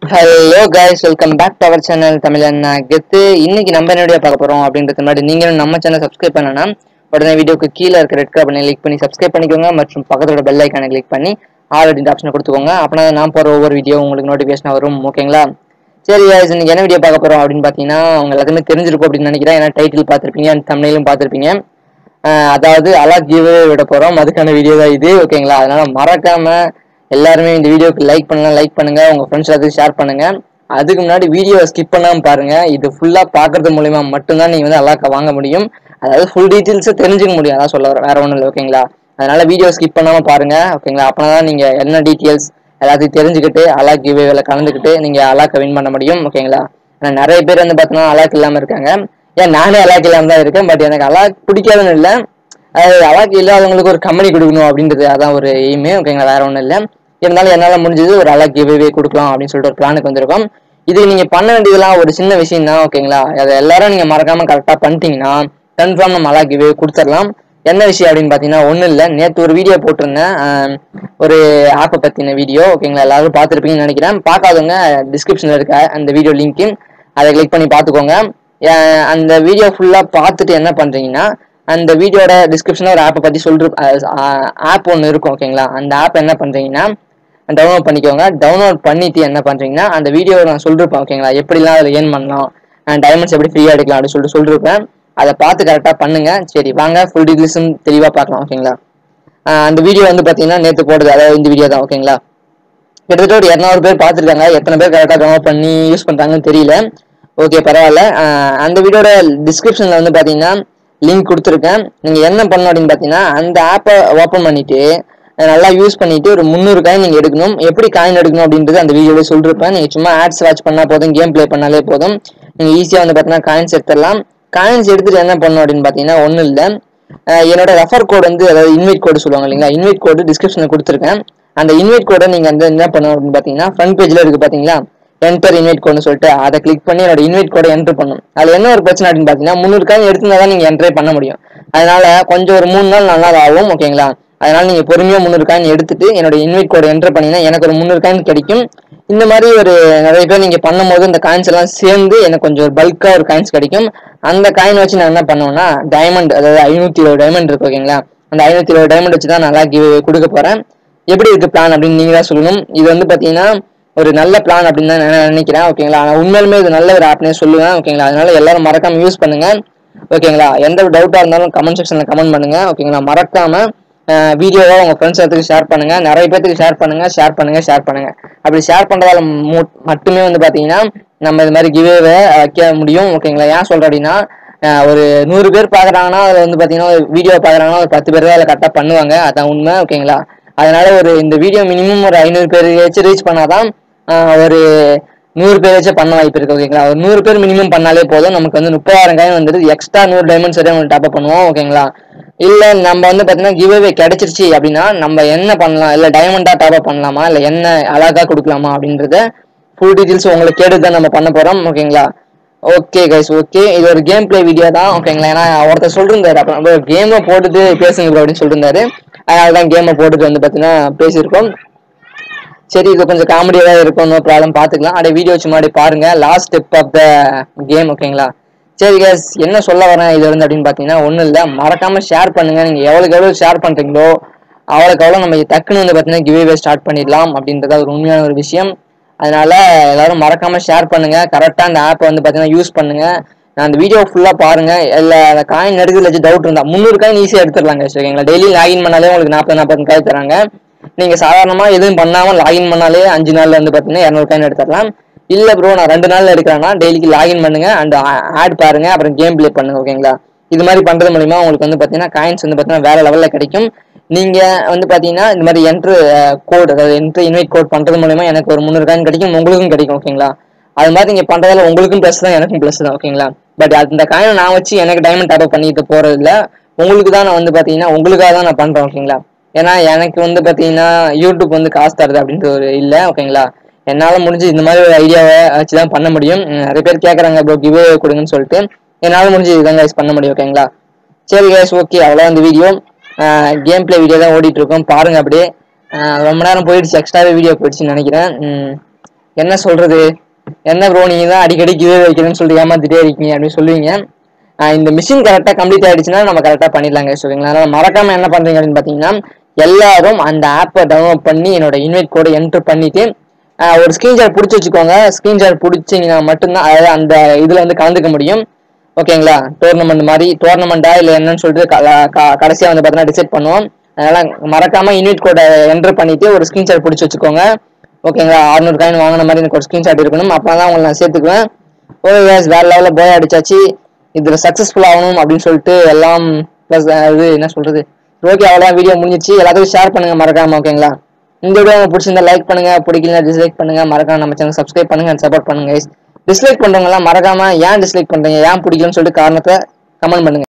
hello guys welcome back to our channel Tamil அண்ணா கெத்து இன்னைக்கு நம்ம என்ன வீடியோ பார்க்க போறோம் அப்படின்றது முன்னாடி நீங்களும் நம்ம சேனல் சப்ஸ்கிரைப் பண்ணனா உடனே வீடியோக்கு கீழே இருக்க ரெட் கலர் பண்ணி கிளிக் பண்ணி சப்ஸ்கிரைப் பண்ணிக்கோங்க மற்றும் பக்கத்தோட பெல் ஐக்கானை கிளிக் பண்ணி ஆல் அப்படின்ற ஆப்ஷனை கொடுத்துக்கோங்க அப்படின்னா நான் போற ஒவ்வொரு வீடியோ உங்களுக்கு நோட்டிஃபிகேஷன் வரும் ஓகேங்களா சரி guys இன்னைக்கு என்ன வீடியோ பார்க்க போறோம் அப்படின்னு பார்த்தீங்கன்னா உங்க எல்லாத்துக்குமே தெரிஞ்சிருக்கும் அப்படின்னு நினைக்கிறேன் ஏன்னா டைட்டில் பார்த்துருப்பீங்க அண்ட் தமிழையும் பார்த்துருப்பீங்க ஆஹ் அதாவது அலா கிவ் விட போறோம் அதுக்கான வீடியோ தான் இது ஓகேங்களா அதனால மறக்காம எல்லாருமே இந்த வீடியோக்கு லைக் பண்ணலாம் லைக் பண்ணுங்க உங்க ஃப்ரெண்ட்ஸ் எல்லாத்துக்கும் ஷேர் பண்ணுங்க அதுக்கு முன்னாடி வீடியோ ஸ்கிப் பண்ணாம பாருங்க இது ஃபுல்லா பாக்குறது மூலியமா மட்டும்தான் நீங்க வந்து அலாக்கா வாங்க முடியும் அதாவது ஃபுல் டீட்டெயில்ஸ் தெரிஞ்சுக்க முடியும் அதான் சொல்ல வரேன் வேற ஒன்றும் இல்லை ஓகேங்களா அதனால வீடியோ ஸ்கிப் பண்ணாம பாருங்க ஓகேங்களா அப்பதான் தான் நீங்க என்ன டீட்டெயில்ஸ் எல்லாத்தையும் தெரிஞ்சுக்கிட்டு அலாக் கிவேல கலந்துக்கிட்டு நீங்க அலாக்கை வின் பண்ண முடியும் ஓகேங்களா ஆனா நிறைய பேர் வந்து பார்த்தீங்கன்னா அலாக் இல்லாம இருக்காங்க ஏன் நானே அலாக் இல்லாம தான் இருக்கேன் பட் எனக்கு அலாக் பிடிக்காதுன்னு இல்லை அது அலாக் இல்லாதவங்களுக்கு ஒரு கம்பெனி கொடுக்கணும் அப்படின்றது அதான் ஒரு எய்மு ஓகேங்களா வேற ஒன்றும் இல்லை இருந்தாலும் என்னால் முடிஞ்சது ஒரு அலாக் கிவே கொடுக்கலாம் அப்படின்னு சொல்லிட்டு ஒரு பிளானுக்கு வந்திருக்கோம் இது நீங்க பண்ண வேண்டியதெல்லாம் ஒரு சின்ன விஷயம் தான் ஓகேங்களா அதை எல்லாரும் நீங்க மறக்காம கரெக்டாக பண்ணிட்டீங்கன்னா கன்ஃபார்ம் நம்ம அலாக் கிவே கொடுத்துடலாம் என்ன விஷயம் அப்படின்னு பார்த்தீங்கன்னா ஒன்றும் இல்லை நேற்று ஒரு வீடியோ போட்டிருந்தேன் ஆஹ் ஒரு ஆப்பை பற்றின வீடியோ ஓகேங்களா எல்லாரும் பார்த்துருப்பீங்கன்னு நினைக்கிறேன் பார்க்காதவங்க டிஸ்கிரிப்ஷனில் இருக்க அந்த வீடியோ லிங்க்கு அதை கிளிக் பண்ணி பார்த்துக்கோங்க அஹ் அந்த வீடியோ ஃபுல்லாக பார்த்துட்டு என்ன பண்ணுறீங்கன்னா அந்த வீடியோட டிஸ்கிரிப்ஷனில் ஒரு ஆப்பை பற்றி சொல்ற ஆப் ஒன்று இருக்கும் ஓகேங்களா அந்த ஆப் என்ன பண்ணுறீங்கன்னா டவுன்லோட் பண்ணிக்கோங்க டவுன்லோட் பண்ணிட்டு என்ன பண்ணுறீங்கன்னா அந்த வீடியோ நான் சொல்லிருப்பேன் ஓகேங்களா எப்படிலாம் அதில் ஏர்ன் பண்ணலாம் டைமண்ட்ஸ் எப்படி ஃப்ரீயாக எடுக்கலாம் அப்படின்னு சொல்லிட்டு சொல்லிருப்பேன் அதை பார்த்து கரெக்டாக பண்ணுங்க சரி வாங்க ஃபுல் டீட்டெயில்ஸும் தெளிவாக பார்க்கலாம் ஓகேங்களா ஆஹ் அந்த வீடியோ வந்து பார்த்தீங்கன்னா நேற்று போடுது அதாவது இந்த வீடியோ தான் ஓகேங்களா கிட்டத்தட்ட ஒரு இரநூறு பேர் பார்த்துருக்காங்க எத்தனை பேர் கரெக்டாக டவுன்லோட் பண்ணி யூஸ் பண்ணுறாங்கன்னு தெரியல ஓகே பரவாயில்ல ஆஹ் அந்த வீடியோட டிஸ்கிரிப்ஷனில் வந்து பார்த்தீங்கன்னா லிங்க் கொடுத்துருக்கேன் நீங்கள் என்ன பண்ணணும் அப்படின்னு பார்த்தீங்கன்னா அந்த ஆப்பை ஓப்பன் பண்ணிட்டு நல்லா யூஸ் பண்ணிட்டு ஒரு முந்நூறு காயின் நீங்கள் எடுக்கணும் எப்படி காயின் எடுக்கணும் அப்படின்றது அந்த வீடியோவில் சொல்லிருப்பேன் நீங்கள் சும்மா ஆட்ஸ் வாட்ச் பண்ணால் போதும் கேம் ப்ளே பண்ணாலே போதும் நீங்கள் ஈஸியாக வந்து பார்த்தீங்கன்னா காயின்ஸ் எடுத்துடலாம் காயின்ஸ் எடுத்துட்டு என்ன பண்ணணும் அப்படின்னு பார்த்தீங்கன்னா ஒன்றும் இல்லை அஹ் என்னோட ரெஃபர் கோட் வந்து அதாவது இன்வைட் கோடு சொல்லுவாங்க இல்லைங்களா இன்வைட் கோடு டிஸ்கிரிப்ஷனில் கொடுத்துருக்கேன் அந்த இன்வைட் கோடை நீங்கள் வந்து என்ன பண்ணணும் அப்படின்னு பார்த்தீங்கன்னா ஃப்ரண்ட் பேஜில் இருக்குது பார்த்தீங்களா என்டர் இன்வைட் கோட்னு சொல்லிட்டு அதை கிளிக் பண்ணி என்னோட இன்வைட் கோடை என்டர் பண்ணும் அதில் என்ன ஒரு பிரச்சனை அப்படின்னு பார்த்தீங்கன்னா முந்நூறு காயின் எடுத்துருந்தா தான் நீங்கள் என்ட்ரே பண்ண முடியும் அதனால கொஞ்சம் ஒரு மூணு நாள் நாலு நாள் ஆகும் ஓகேங்களா அதனால நீங்கள் பொறுமையாக முந்நூறு காயின் எடுத்துட்டு என்னோட இன்வைட் கோடை என்டர் பண்ணீங்கன்னா எனக்கு ஒரு முந்நூறு காயின் கிடைக்கும் இந்த மாதிரி ஒரு நிறைய பேர் நீங்கள் பண்ணும்போது இந்த காயின்ஸ் எல்லாம் சேர்ந்து எனக்கு கொஞ்சம் ஒரு பல்காக ஒரு காயின்ஸ் கிடைக்கும் அந்த காயின் வச்சு நான் என்ன பண்ணுவேன்னா டைமண்ட் அதாவது ஐநூற்றி இருபது டைமண்ட் இருக்கு ஓகேங்களா அந்த ஐநூற்றி இருபது டைமண்ட் வச்சு தான் நல்லா give கொடுக்க போகிறேன் எப்படி இருக்கு பிளான் அப்படின்னு நீங்கள் தான் சொல்லணும் இது வந்து பார்த்தீங்கன்னா ஒரு நல்ல பிளான் அப்படின்னு தான் நான் நினைக்கிறேன் ஓகேங்களா ஆனால் உண்மையிலுமே இது நல்ல ஒரு ஆப்னே சொல்லுவேன் ஓகேங்களா அதனால எல்லாரும் மறக்காம யூஸ் பண்ணுங்க ஓகேங்களா எந்த டவுட்டாக இருந்தாலும் கமெண்ட் செக்ஷனில் கமெண்ட் பண்ணுங்க ஓகேங்களா மறக்காம வீடியோவை உங்க ஃப்ரெண்ட்ஸ் எல்லாத்துக்கு ஷேர் பண்ணுங்க நிறைய பேத்துக்கு ஷேர் பண்ணுங்க ஷேர் பண்ணுங்க ஷேர் பண்ணுங்க அப்படி ஷேர் பண்றதால மு- மட்டுமே வந்து பாத்தீங்கன்னா நம்ம இது மாதிரி கிவேவை வைக்க முடியும் ஓகேங்களா ஏன் சொல்றேன் அப்படின்னா அஹ் ஒரு நூறு பேர் பாக்குறாங்கன்னா அதுல வந்து பாத்தீங்கன்னா வீடியோ பாக்குறாங்கன்னா ஒரு பத்து பேர் தான் அதில் கரெக்டாக பண்ணுவாங்க அதான் உண்மை ஓகேங்களா அதனால ஒரு இந்த வீடியோ மினிமம் ஒரு ஐநூறு பேர் வச்சு ரீச் பண்ணாதான் அஹ் ஒரு நூறு பேர் வச்சு பண்ண வாய்ப்பு இருக்கு ஓகேங்களா ஒரு நூறு பேர் மினிமம் பண்ணாலே போதும் நமக்கு வந்து முப்பதாயிரம் காயின் வந்துடுது எக்ஸ்ட்ரா நூறு டைமண்ட்ஸ் வரையும் உங்களுக்கு டாப் பண்ணுவோம் ஓகேங்களா இல்ல நம்ம வந்து பாத்தீங்கன்னா கிவ் அவே கிடைச்சிருச்சு அப்படின்னா நம்ம என்ன பண்ணலாம் இல்ல டைமண்டா டாப் பண்ணலாமா இல்ல என்ன அழகா கொடுக்கலாமா அப்படின்றத ஃபுல் டீடைல்ஸ் உங்களுக்கு கேட்டு தான் நம்ம பண்ண போறோம் ஓகேங்களா ஓகே கைஸ் ஓகே இது ஒரு கேம் ப்ளே வீடியோ தான் ஓகேங்களா ஏன்னா ஒருத்தர் சொல்லிருந்தாரு அப்போ கேமை போட்டுட்டு பேசுங்க bro அப்படின்னு சொல்லிருந்தாரு அதனால தான் கேமை போட்டுட்டு வந்து பாத்தீங்கன்னா பேசியிருக்கோம் சரி இது கொஞ்சம் காமெடியாக இருக்கும் நோ ப்ராப்ளம் பார்த்துக்கலாம் அப்படியே வீடியோ சும்மா அப்படியே பாருங்க last step of the game ஓகேங்களா சரி கேஸ் என்ன சொல்ல வரேன் இது வந்து அப்படின்னு பார்த்தீங்கன்னா ஒன்றும் இல்லை மறக்காம ஷேர் பண்ணுங்க நீங்கள் எவ்வளோக்கு எவ்வளோ ஷேர் பண்ணுறீங்களோ அவ்வளோக்கு எவ்வளோ நம்ம டக்குன்னு வந்து பார்த்தீங்கன்னா கிவ்வே ஸ்டார்ட் பண்ணிடலாம் அப்படின்றத ஒரு உண்மையான ஒரு விஷயம் அதனால எல்லாரும் மறக்காம ஷேர் பண்ணுங்க கரெக்டாக அந்த ஆப்பை வந்து பார்த்தீங்கன்னா யூஸ் பண்ணுங்க நான் அந்த வீடியோ ஃபுல்லாக பாருங்க இல்லை அந்த காயின் எடுக்கிறதுல வச்சு டவுட் இருந்தா முந்நூறு காயின் ஈஸியாக எடுத்துடலாங்க ஓகேங்களா டெய்லி லாகின் பண்ணாலே உங்களுக்கு நாற்பது நாற்பது காய் தராங்க நீங்க சாதாரணமா எதுவும் பண்ணாம லாகின் பண்ணாலே அஞ்சு நாள்ல வந்து பாத்தீங்கன்னா இரநூறு காயின் எடுத்துடலாம் இல்ல ப்ரோ நான் ரெண்டு நாள்ல எடுக்கிறேன்னா டெய்லிக்கு லாகின் பண்ணுங்க அண்ட் ஆட் பாருங்க அப்புறம் கேம் ப்ளே பண்ணுங்க ஓகேங்களா இது மாதிரி பண்றது மூலியமா உங்களுக்கு வந்து பாத்தீங்கன்னா காயின்ஸ் வந்து பாத்தீங்கன்னா வேற லெவல்ல கிடைக்கும் நீங்க வந்து பாத்தீங்கன்னா இந்த மாதிரி என்ட்ரு கோட் அதாவது என்ட்ரு இன்வைட் கோட் பண்றது மூலியமா எனக்கு ஒரு முந்நூறு காயின் கிடைக்கும் உங்களுக்கும் கிடைக்கும் ஓகேங்களா அது மாதிரி நீங்க பண்றதால உங்களுக்கும் ப்ளஸ் தான் எனக்கும் ப்ளஸ் தான் ஓகேங்களா பட் அந்த காயினை நான் வச்சு எனக்கு டைமண்ட் டாப் பண்ணிட்டு போறது இல்ல உங்களுக்கு தான் நான் வந்து பாத்தீங்கன்னா உங்களுக்காக தான் நான் பண்றேன் ஓகேங்களா ஏன்னா எனக்கு வந்து பாத்தீங்கன்னா யூடியூப் வந்து காசு தருது அப்படின்ற ஒரு இல்ல ஓகேங்களா என்னால முடிஞ்சு இந்த மாதிரி ஒரு ஐடியாவை வச்சு தான் பண்ண முடியும் உம் நிறைய பேர் கேக்குறாங்க ப்ரோ கிவே கொடுங்கன்னு சொல்லிட்டு என்னால முடிஞ்சு இதுதான் guys பண்ண முடியும் ஓகேங்களா சரி guys ஓகே அவ்வளோ இந்த வீடியோ கேம் ப்ளே வீடியோ தான் ஓடிட்டு இருக்கோம் பாருங்க அப்படியே ஆஹ் ரொம்ப நேரம் போயிடுச்சு எக்ஸ்ட்ராவே வீடியோ போயிடுச்சுன்னு நினைக்கிறேன் உம் என்ன சொல்றது என்ன ப்ரோ நீங்க தான் அடிக்கடி கிவே வைக்கிறேன்னு சொல்லிட்டு ஏமாத்திட்டே இருக்கீங்க அப்படின்னு சொல்லுவீங்க ஆஹ் இந்த மிஷின் கரெக்டாக கம்ப்ளீட் ஆயிடுச்சுன்னா நம்ம கரெக்டாக பண்ணிடலாங்க சரிங்களா அதனால மறக்காம என்ன பண்றீங்க அப்படின்னு பார்த்தீங்கன்னா எல்லாரும் அந்த ஆப்பை டவுன்லோட் பண்ணி என்னோட இன்வைட் கோடை என்டர் பண்ணிட்டு ஆஹ் ஒரு ஸ்க்ரீன்ஷாட் பிடிச்சி வச்சுக்கோங்க ஸ்க்ரீன்ஷாட் பிடிச்சிங்கன்னா மட்டும்தான் அதாவது அந்த இதில் வந்து கலந்துக்க முடியும் ஓகேங்களா டோர்னமெண்ட் மாதிரி டோர்னமெண்ட்டா இல்லை என்னன்னு சொல்லிட்டு கடைசியாக வந்து பார்த்தீங்கன்னா டிசைட் பண்ணுவோம் அதனால மறக்காம இன்வைட் கோடை என்டர் பண்ணிட்டு ஒரு ஸ்க்ரீன்ஷாட் பிடிச்சி வச்சுக்கோங்க ஓகேங்களா அறுநூறு காயின் வாங்கின மாதிரி எனக்கு ஒரு ஸ்க்ரீன்ஷாட் இருக்கணும் அப்போ தான் உங்களை நான் சேர்த்துக்குவேன் ஓகே guys வேற லெவலில் போய் அடிச்சாச்சு இதுல சக்ஸஸ்ஃபுல் ஆகணும் அப்படின்னு சொல்லிட்டு எல்லாம் ப்ளஸ் இது என்ன சொல்றது ஓகே அவ்வளோதான் வீடியோ முடிஞ்சிச்சு எல்லாத்துக்கும் ஷேர் பண்ணுங்க மறக்காம ஓகேங்களா இந்த வீடியோ உங்களுக்கு பிடிச்சிருந்தா லைக் பண்ணுங்க பிடிக்கல டிஸ்லைக் பண்ணுங்க மறக்காம நம்ம சேனல் சப்ஸ்கிரைப் பண்ணுங்க சப்போர்ட் பண்ணுங்க டிஸ்லைக் பண்றவங்க எல்லாம் மறக்காம ஏன் டிஸ்லைக் பண்றீங்க ஏன் பிடிக்கலன்னு சொல்லிட்டு காரணத்தை கமெண்ட் பண்ணுங்க